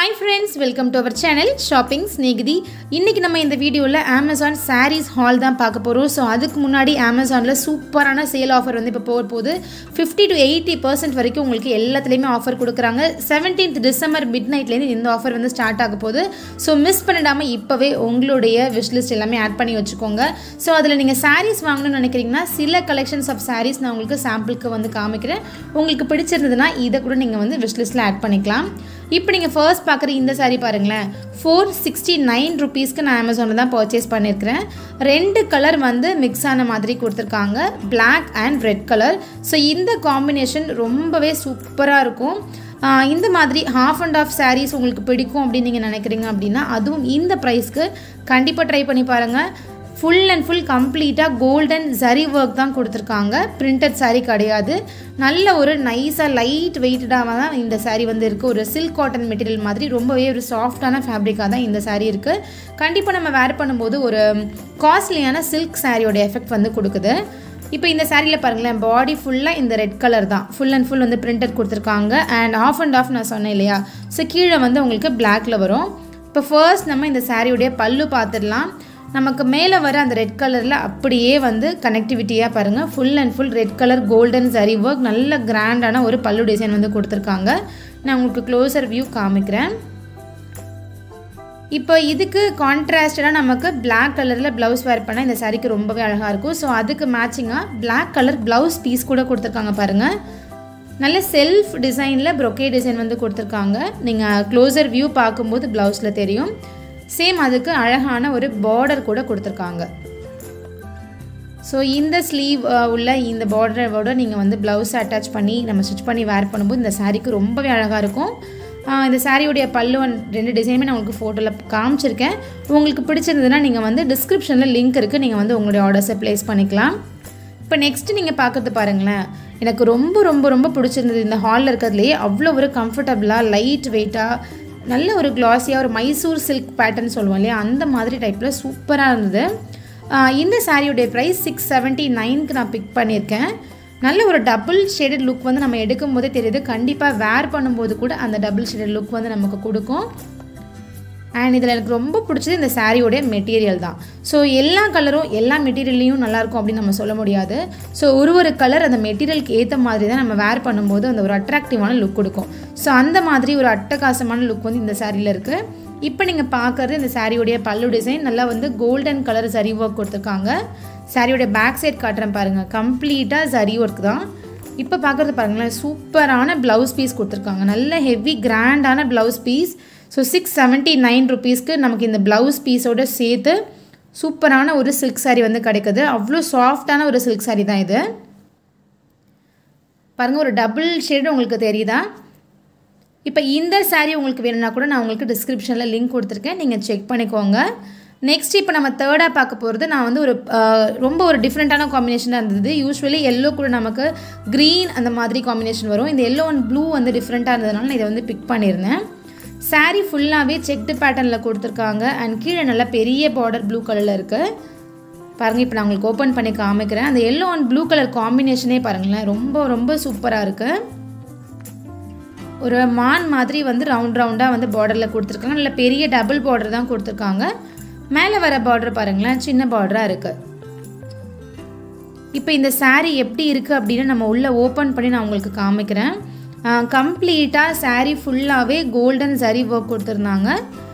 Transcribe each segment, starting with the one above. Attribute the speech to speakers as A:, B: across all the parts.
A: hi friends welcome to our channel shopping Snehithi இன்றைக்கி நம்ம இந்த வீடியோவில் அமேசான் சாரீஸ் ஹால் தான் பார்க்க போகிறோம் ஸோ அதுக்கு முன்னாடி அமேசானில் சூப்பரான சேல் ஆஃபர் வந்து இப்போ போக போகுது ஃபிஃப்டி டு எயிட்டி பர்சன்ட் வரைக்கும் உங்களுக்கு எல்லாத்துலேயுமே ஆஃபர் கொடுக்குறாங்க செவன்டீன்த் டிசம்பர் மிட் நைட்லேருந்து இந்த ஆஃபர் வந்து ஸ்டார்ட் ஆக போகுது ஸோ மிஸ் பண்ணிடாமல் இப்போவே உங்களுடைய விஷ் லிஸ்ட் எல்லாமே ஆட் பண்ணி வச்சுக்கோங்க ஸோ அதில் நீங்கள் சாரீஸ் வாங்கணும்னு நினைக்கிறீங்கன்னா சில கலெக்ஷன்ஸ் ஆஃப் சாரீஸ் நான் உங்களுக்கு சாம்பிளுக்கு வந்து காமிக்கிறேன் உங்களுக்கு பிடிச்சிருந்ததுன்னா இதை கூட நீங்கள் வந்து விஷ் லிஸ்ட்டில் ஆட் பண்ணிக்கலாம் இப்போ நீங்கள் ஃபர்ஸ்ட் பார்க்குற இந்த சாரீ பாருங்களேன் ஃபோர் சிக்ஸ்டி நைன் ருபீஸ்க்கு நான் அமேசானில் தான் பர்ச்சேஸ் பண்ணியிருக்கிறேன் ரெண்டு கலர் வந்து மிக்ஸ் ஆன மாதிரி கொடுத்துருக்காங்க black and red colour so இந்த காம்பினேஷன் ரொம்பவே சூப்பராக இருக்கும் ஆஹ் இந்த மாதிரி ஹாஃப் அண்ட் ஆஃப் சாரீஸ் உங்களுக்கு பிடிக்கும் அப்படின்னு நீங்கள் நினைக்கிறீங்க அப்படின்னா அதுவும் இந்த ப்ரைஸ்க்கு கண்டிப்பாக ட்ரை பண்ணி பாருங்கள் ஃபுல் அண்ட் ஃபுல் கம்ப்ளீட்டாக கோல்டன் ஜரி ஒர்க் தான் கொடுத்துருக்காங்க பிரிண்டட் saree கிடையாது நல்ல ஒரு நைஸாக லைட் வெயிட்டடாக தான் இந்த saree வந்து இருக்குது ஒரு சில்க் காட்டன் மெட்டீரியல் மாதிரி ரொம்பவே ஒரு சாஃப்டான ஃபேப்ரிக்காக தான் இந்த saree இருக்குது கண்டிப்பாக நம்ம வேர் பண்ணும்போது ஒரு காஸ்ட்லியான சில்க் சாரியோட எஃபெக்ட் வந்து கொடுக்குது இப்போ இந்த சாரியில் பாருங்களேன் பாடி ஃபுல்லாக இந்த ரெட் கலர் தான் ஃபுல் அண்ட் ஃபுல் வந்து பிரிண்டட் கொடுத்துருக்காங்க அண்ட் ஆஃப் அண்ட் ஆஃப் நான் சொன்னேன் இல்லையா ஸோ கீழே வந்து உங்களுக்கு பிளாக்ல வரும் இப்போ ஃபர்ஸ்ட் நம்ம இந்த சாரியுடைய பல்லு பார்த்துடலாம் நமக்கு மேலே வர அந்த ரெட் கலரில் அப்படியே வந்து கனெக்டிவிட்டியாக பாருங்கள் full and full red colour golden zari work நல்ல கிராண்டான ஒரு பல்லு டிசைன் வந்து கொடுத்துருக்காங்க நான் உங்களுக்கு க்ளோசர் வியூ காமிக்கிறேன் இப்போ இதுக்கு கான்ட்ராஸ்டடாக நமக்கு Black கலரில் ப்ளவுஸ் வேர் பண்ணால் இந்த சாரிக்கு ரொம்பவே அழகாக இருக்கும் ஸோ அதுக்கு மேட்சிங்காக Black கலர் ப்ளவுஸ் பீஸ் கூட கொடுத்துருக்காங்க பாருங்கள் நல்ல செல்ஃப் டிசைனில் ப்ரொக்கே டிசைன் வந்து கொடுத்துருக்காங்க நீங்கள் க்ளோசர் வியூ பார்க்கும்போது ப்ளவுஸில் தெரியும் சேம் அதுக்கு அழகான ஒரு பார்டர் கூட கொடுத்துருக்காங்க ஸோ இந்த ஸ்லீவ் உள்ள இந்த பார்டரோட நீங்கள் வந்து ப்ளவுஸ் அட்டாச் பண்ணி நம்ம ஸ்டிச் பண்ணி வேர் பண்ணும்போது இந்த சாரீக்கு ரொம்பவே அழகாக இருக்கும் ஆஹ் இந்த சாரியுடைய பல்லு and ரெண்டு டிசைனுமே நான் உங்களுக்கு ஃபோட்டோவில் காமிச்சிருக்கேன் உங்களுக்கு பிடிச்சிருந்ததுன்னா நீங்கள் வந்து டிஸ்கிரிப்ஷனில் லிங்க் இருக்குது நீங்கள் வந்து உங்களுடைய ஆர்டர்ஸை ப்ளேஸ் பண்ணிக்கலாம் இப்போ நெக்ஸ்ட் நீங்கள் பார்க்கறது பாருங்களேன் எனக்கு ரொம்ப ரொம்ப ரொம்ப பிடிச்சிருந்தது இந்த ஹாலில் இருக்கிறதுலையே அவ்வளோ ஒரு கம்ஃபர்டபுளாக லைட் வெயிட்டாக நல்ல ஒரு கிளாஸியாக ஒரு மைசூர் சில்க் பேட்டர்ன் சொல்லுவோம் இல்லையா அந்த மாதிரி டைப்பில் சூப்பராக இருந்தது ஆஹ் இந்த சாரியுடைய ப்ரைஸ் சிக்ஸ் செவன்ட்டி நைனுக்கு நான் பிக் பண்ணியிருக்கேன் நல்ல ஒரு டபுள் ஷேடட் லுக் வந்து நம்ம எடுக்கும் போதே தெரியுது கண்டிப்பாக வேர் பண்ணும்போது கூட அந்த டபுள் ஷேடட் லுக் வந்து நமக்கு கொடுக்கும் அண்ட் இதில் எனக்கு ரொம்ப பிடிச்சது இந்த சாரியோடைய மெட்டீரியல் தான் ஸோ எல்லா கலரும் எல்லா மெட்டீரியல்லையும் நல்லாயிருக்கும் அப்படின்னு நம்ம சொல்ல முடியாது ஸோ ஒரு ஒரு கலர் அந்த மெட்டீரியலுக்கு ஏற்ற மாதிரி தான் நம்ம வேர் பண்ணும்போது அந்த ஒரு அட்ராக்டிவான லுக் கொடுக்கும் ஸோ அந்த மாதிரி ஒரு அட்டகாசமான லுக் வந்து இந்த சாரியில் இருக்குது இப்போ நீங்கள் பார்க்குறது இந்த சாரியோடைய பல்லு டிசைன் நல்லா வந்து கோல்டன் கலர் சரி ஒர்க் கொடுத்துருக்காங்க சாரியோடைய பேக் சைட் காட்டுறேன் பாருங்கள் கம்ப்ளீட்டாக சரி ஒர்க் தான் இப்போ பார்க்குறது பாருங்களேன் சூப்பரான ப்ளவுஸ் பீஸ் கொடுத்துருக்காங்க நல்ல ஹெவி கிராண்டான blouse piece so six seventy nine ருபீஸ்க்கு நமக்கு இந்த ப்ளவுஸ் பீஸோட சேர்த்து சூப்பரான ஒரு சில்க் saree வந்து கிடைக்குது அவ்வளோ சாஃப்டான ஒரு சில்க் saree தான் இது பாருங்கள் ஒரு டபுள் ஷேடு உங்களுக்கு தெரியுதா இப்போ இந்த saree உங்களுக்கு வேணும்னா கூட நான் உங்களுக்கு டிஸ்கிரிப்ஷனில் லிங்க் கொடுத்துருக்கேன் நீங்கள் செக் பண்ணிக்கோங்க நெக்ஸ்ட் இப்போ நம்ம தேர்டாக பார்க்க போகிறது நான் வந்து ஒரு அஹ், ரொம்ப ஒரு டிஃப்ரெண்ட்டான காம்பினேஷனாக இருந்தது யூஸ்வலி எல்லோ கூட நமக்கு க்ரீன் அந்த மாதிரி காம்பினேஷன் வரும் இந்த எல்லோ அண்ட் ப்ளூ வந்து டிஃப்ரெண்ட்டாக இருந்ததுனால நான் இதை வந்து பிக் பண்ணியிருந்தேன் saree ஃபுல்லாகவே செக்டு பேட்டர்னில் கொடுத்துருக்காங்க அண்ட் கீழே நல்லா பெரிய பார்டர் ப்ளூ கலரில் இருக்குது பாருங்கள் இப்போ நான் உங்களுக்கு ஓப்பன் பண்ணி காமிக்கிறேன் அந்த எல்லோ அண்ட் ப்ளூ கலர் காம்பினேஷனே பாருங்களேன் ரொம்ப ரொம்ப சூப்பராக இருக்குது ஒரு மான் மாதிரி வந்து ரவுண்ட் ரவுண்டாக வந்து பார்டரில் கொடுத்துருக்காங்க நல்ல பெரிய டபுள் பார்டர் தான் கொடுத்துருக்காங்க மேலே வர பார்டர் பாருங்களேன் சின்ன பார்டராக இருக்குது இப்போ இந்த saree எப்படி இருக்குது அப்படின்னு நம்ம உள்ளே ஓப்பன் பண்ணி நான் உங்களுக்கு காமிக்கிறேன் கம்ப்ளீட்டாக saree ஃபுல்லாகவே கோல்டன் சரி ஒர்க் கொடுத்துருந்தாங்க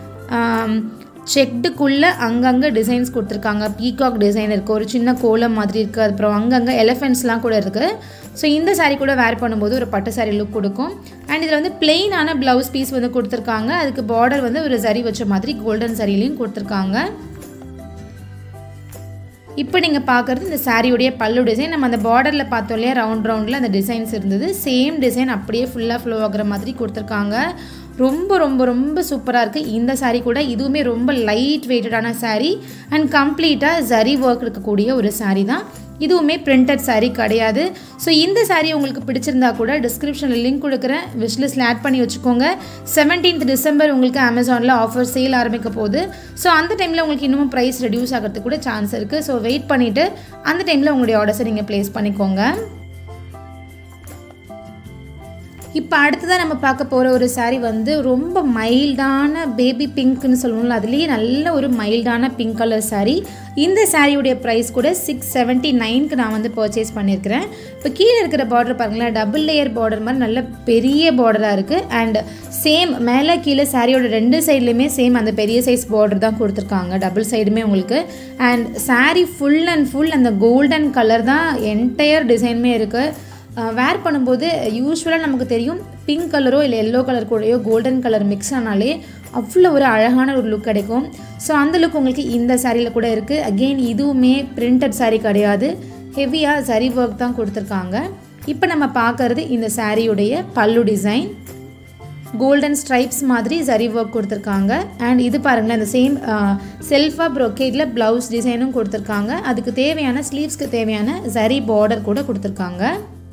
A: செக்டுக்குள்ளே அங்கங்கே டிசைன்ஸ் கொடுத்துருக்காங்க பீகாக் டிசைன் இருக்குது ஒரு சின்ன கோலம் மாதிரி இருக்குது அப்புறம் அங்கங்கே எலிஃபென்ட்ஸ்லாம் கூட இருக்குது ஸோ இந்த saree கூட வேர் பண்ணும்போது ஒரு பட்டு saree லுக் கொடுக்கும் அண்ட் இதில் வந்து பிளெயினான ப்ளவுஸ் பீஸ் வந்து கொடுத்துருக்காங்க அதுக்கு பார்டர் வந்து ஒரு சரி வச்ச மாதிரி கோல்டன் சரிலையும் கொடுத்துருக்காங்க இப்போ நீங்கள் பார்க்குறது இந்த சாரியுடைய பல்லு டிசைன் நம்ம அந்த பார்டரில் பார்த்தோம் இல்லையா ரவுண்ட் ரவுண்டில் அந்த டிசைன்ஸ் இருந்தது சேம் டிசைன் அப்படியே ஃபுல்லாக ஃப்ளோ ஆகுற மாதிரி கொடுத்துருக்காங்க ரொம்ப ரொம்ப ரொம்ப சூப்பராக இருக்குது இந்த saree கூட இதுவுமே ரொம்ப லைட் வெயிட்டடான saree அண்ட் கம்ப்ளீட்டாக ஜரி ஒர்க் இருக்கக்கூடிய ஒரு saree தான் இதுவுமே பிரிண்டட் saree கிடையாது ஸோ இந்த saree உங்களுக்கு பிடிச்சிருந்தா கூட டிஸ்கிரிப்ஷனில் லிங்க் கொடுக்குறேன் விஷ்லிஸ்ட்டில் ஆட் பண்ணி வச்சுக்கோங்க செவன்டீன்த் டிசம்பர் உங்களுக்கு அமேசானில் ஆஃபர் சேல் ஆரம்பிக்க போகுது ஸோ அந்த டைமில் உங்களுக்கு இன்னமும் ப்ரைஸ் ரெடியூஸ் ஆகிறதுக்கு கூட சான்ஸ் இருக்குது ஸோ வெயிட் பண்ணிவிட்டு அந்த டைமில் உங்களுடைய ஆர்டர்ஸை நீங்கள் ப்ளேஸ் பண்ணிக்கோங்க இப்போ அடுத்ததாக நம்ம பார்க்க போகிற ஒரு saree வந்து ரொம்ப மைல்டான பேபி பிங்க்னு சொல்லுவோம்ல அதுலேயே நல்ல ஒரு மைல்டான பிங்க் கலர் saree இந்த சாரியுடைய ப்ரைஸ் கூட சிக்ஸ் செவன்ட்டி நைனுக்கு நான் வந்து பர்ச்சேஸ் பண்ணியிருக்கிறேன் இப்போ கீழே இருக்கிற பார்டர் பாருங்களேன் டபுள் லேயர் பார்டர் மாதிரி நல்ல பெரிய பார்டராக இருக்குது அண்ட் சேம் மேலே கீழே சாரியோட ரெண்டு சைட்லேயுமே சேம் அந்த பெரிய சைஸ் பார்டர் தான் கொடுத்துருக்காங்க டபுள் சைடுமே உங்களுக்கு and saree full and full அந்த கோல்டன் கலர் தான் என்டையர் டிசைனுமே இருக்குது வேர் பண்ணும்போது யூஸ்வலாக நமக்கு தெரியும் பிங்க் கலரோ இல்லை எல்லோ கலர் கூடயோ கோல்டன் கலர் மிக்ஸ் ஆனாலே அவ்வளோ ஒரு அழகான ஒரு லுக் கிடைக்கும் ஸோ அந்த லுக் உங்களுக்கு இந்த சாரியில் கூட இருக்குது அகெயின் இதுவுமே பிரிண்டட் saree கிடையாது ஹெவியாக சரி ஒர்க் தான் கொடுத்துருக்காங்க இப்போ நம்ம பார்க்கறது இந்த சாரியுடைய பல்லு டிசைன் கோல்டன் ஸ்ட்ரைப்ஸ் மாதிரி ஜரி ஒர்க் கொடுத்துருக்காங்க அண்ட் இது பாருங்களேன் இந்த சேம் செல்ஃபாக ப்ரொக்கேட்டில் ப்ளவுஸ் டிசைனும் கொடுத்துருக்காங்க அதுக்கு தேவையான ஸ்லீவ்ஸ்க்கு தேவையான ஜரி பார்டர் கூட கொடுத்துருக்காங்க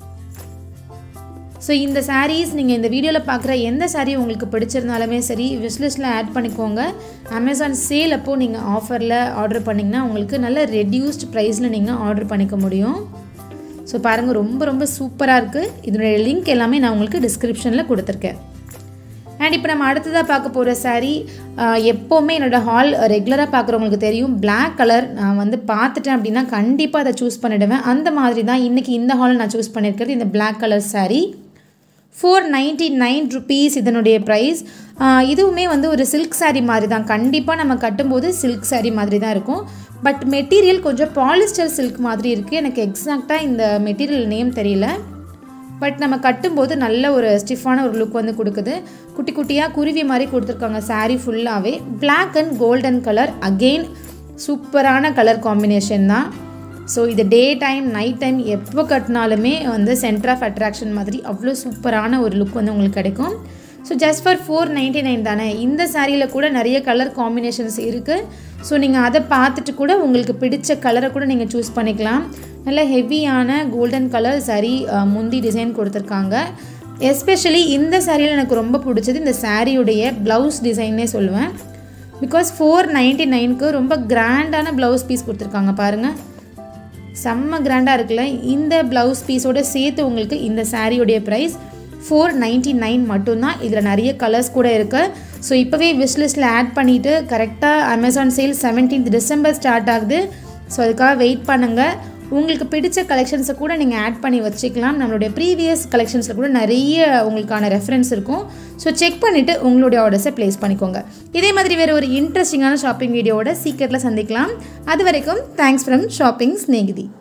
A: ஸோ இந்த சாரீஸ் நீங்கள் இந்த வீடியோவில் பார்க்குற எந்த saree உங்களுக்கு பிடிச்சிருந்தாலுமே சரி விஷ்லிஸ்ட்டில் ஆட் பண்ணிக்கோங்க அமேசான் சேல் அப்போ நீங்கள் ஆஃபரில் ஆர்டர் பண்ணிங்கன்னா உங்களுக்கு நல்ல ரெடியூஸ்ட் ப்ரைஸில் நீங்கள் ஆர்டர் பண்ணிக்க முடியும் ஸோ பாருங்கள் ரொம்ப ரொம்ப சூப்பராக இருக்குது இதனுடைய லிங்க் எல்லாமே நான் உங்களுக்கு டிஸ்கிரிப்ஷனில் கொடுத்துருக்கேன் அண்ட் இப்போ நம்ம அடுத்ததாக பார்க்க போகிற saree ஆஹ், எப்போவுமே என்னோடய ஹால் ரெகுலராக பார்க்குறவங்களுக்கு தெரியும் Black கலர் நான் வந்து பார்த்துட்டேன் அப்படின்னா கண்டிப்பாக அதை சூஸ் பண்ணிடுவேன் அந்த மாதிரி தான் இன்றைக்கி இந்த ஹால் நான் சூஸ் பண்ணியிருக்கிறது இந்த Black colour saree four ninety nine rupees இதனுடைய ப்ரைஸ் இதுவுமே வந்து ஒரு சில்க் saree மாதிரி தான் கண்டிப்பாக நம்ம கட்டும்போது சில்க் saree மாதிரி தான் இருக்கும் பட் மெட்டீரியல் கொஞ்சம் பாலிஸ்டர் சில்க் மாதிரி இருக்குது எனக்கு எக்ஸாக்டாக இந்த மெட்டீரியல் நேம் தெரியல பட் நம்ம கட்டும்போது நல்ல ஒரு ஸ்டிஃபான ஒரு லுக் வந்து கொடுக்குது குட்டி குட்டியாக குருவி மாதிரி கொடுத்துருக்காங்க saree ஃபுல்லாகவே Black and golden colour again சூப்பரான கலர் காம்பினேஷன் தான் ஸோ இது டே டைம் நைட் டைம் எப்போ கட்டினாலுமே வந்து சென்டர் ஆஃப் அட்ராக்ஷன் மாதிரி அவ்வளோ சூப்பரான ஒரு லுக் வந்து உங்களுக்கு கிடைக்கும் so just for four ninety nine தானே இந்த சாரியில் கூட நிறைய கலர் காம்பினேஷன்ஸ் இருக்குது ஸோ நீங்கள் அதை பார்த்துட்டு கூட உங்களுக்கு பிடிச்ச கலரை கூட நீங்கள் சூஸ் பண்ணிக்கலாம் நல்ல ஹெவியான கோல்டன் கலர் சரி முந்தி டிசைன் கொடுத்துருக்காங்க எஸ்பெஷலி இந்த சாரியில் எனக்கு ரொம்ப பிடிச்சது இந்த சாரியுடைய ப்ளவுஸ் டிசைன்னே சொல்லுவேன் பிகாஸ் ஃபோர் நைன்ட்டி நைனுக்கு ரொம்ப கிராண்டான ப்ளவுஸ் பீஸ் கொடுத்துருக்காங்க பாருங்கள் செம்ம கிராண்டாக இருக்குல்ல இந்த ப்ளவுஸ் பீஸோட சேர்த்து உங்களுக்கு இந்த சாரியுடைய ப்ரைஸ் ஃபோர் நைன்ட்டி நைன் மட்டும்தான் இதில் நிறைய கலர்ஸ் கூட இருக்குது ஸோ இப்போவே விஷ்லிஸ்ட்டில் ஆட் பண்ணிவிட்டு கரெக்டாக Amazon sale 17th December start ஆகுது ஸோ அதுக்காக வெயிட் பண்ணுங்கள் உங்களுக்கு பிடிச்ச கலெக்ஷன்ஸை கூட நீங்கள் ஆட் பண்ணி வச்சுக்கலாம் நம்மளுடைய ப்ரீவியஸ் கலெக்ஷன்ஸில் கூட நிறைய உங்களுக்கான ரெஃபரன்ஸ் இருக்கும் ஸோ செக் பண்ணிவிட்டு உங்களுடைய ஆர்டர்ஸை ப்ளேஸ் பண்ணிக்கோங்க இதே மாதிரி வேறு ஒரு இன்ட்ரெஸ்டிங்கான ஷாப்பிங் வீடியோவோட சீக்கிரத்தில் சந்திக்கலாம் அது வரைக்கும் தேங்க்ஸ் ஃப்ரம் ஷாப்பிங் ஸ்நேகிதி